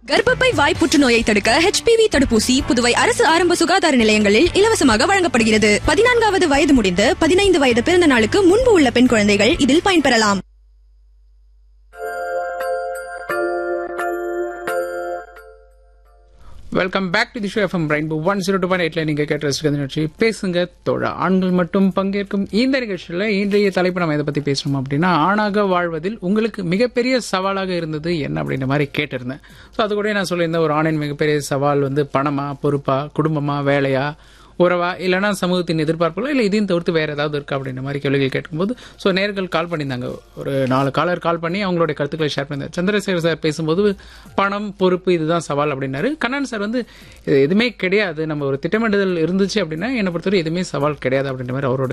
கர்ப்பப்பை வாய் புற்றுநோயை தடுக்க ஹெச்பிவி தடுப்பூசி புதுவை அரசு ஆரம்ப சுகாதார நிலையங்களில் இலவசமாக வழங்கப்படுகிறது பதினான்காவது வயது முடிந்து பதினைந்து வயது பிறந்த நாளுக்கு முன்பு உள்ள பெண் குழந்தைகள் இதில் பயன்பெறலாம் welcome back to the show FM rainbow one zero two point எயிட்ல நீங்க கேட்டு ரசிக்கிற நிகழ்ச்சி பேசுங்க தோழா ஆண்கள் மட்டும் பங்கேற்கும் இந்த நிகழ்ச்சியில இன்றைய தலைப்பு நம்ம இதை பத்தி பேசணும் அப்படின்னா ஆணாக வாழ்வதில் உங்களுக்கு மிகப்பெரிய சவாலாக இருந்தது என்ன அப்படின்ற மாதிரி கேட்டிருந்தேன் ஸோ அது கூட நான் சொல்லியிருந்தேன் ஒரு ஆணின் மிகப்பெரிய சவால் வந்து பணமா பொறுப்பா குடும்பமா வேலையா உறவா இல்லைனா சமூகத்தின் எதிர்பார்ப்புகளா இல்லை இதையும் தவிர்த்து வேற ஏதாவது இருக்கா அப்படின்ற மாதிரி கேள்விகள் கேட்கும்போது ஸோ நேர்கள் கால் பண்ணியிருந்தாங்க ஒரு நாலு காலர் கால் பண்ணி அவங்களுடைய கருத்துக்களை ஷேர் பண்ணியிருந்தார் சந்திரசேகர் சார் பேசும்போது பணம் பொறுப்பு இதுதான் சவால் அப்படின்னாரு கண்ணன் சார் வந்து இது எதுவுமே கிடையாது நம்ம ஒரு திட்டமிடுதல் இருந்துச்சு அப்படின்னா என்னை பொறுத்தவரை எதுவுமே சவால் கிடையாது அப்படின்ற மாதிரி அவரோட